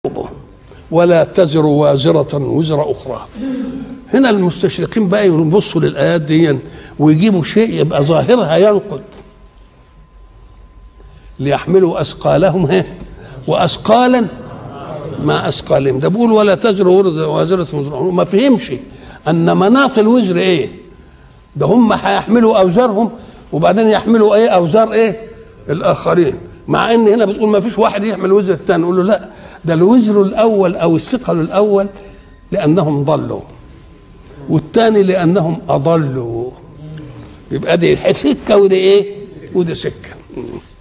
ولا تزر وازرة وزر أخرى هنا المستشرقين بقى يبصوا للآيات دي ويجيبوا شيء يبقى ظاهرها ينقض ليحملوا أثقالهم ها وأثقالا مع أثقالهم ده بيقول ولا تزر وازرة وزر أخرى ما فهمش أن مناط الوزر إيه ده هم هيحملوا أوزارهم وبعدين يحملوا إيه أوزار إيه الآخرين مع ان هنا بتقول ما فيش واحد يحمل وزر الثاني نقول له لا ده الوزر الاول او الثقل الاول لانهم ضلوا والثاني لانهم اضلوا يبقى دي سكه ودي ايه ودي سكه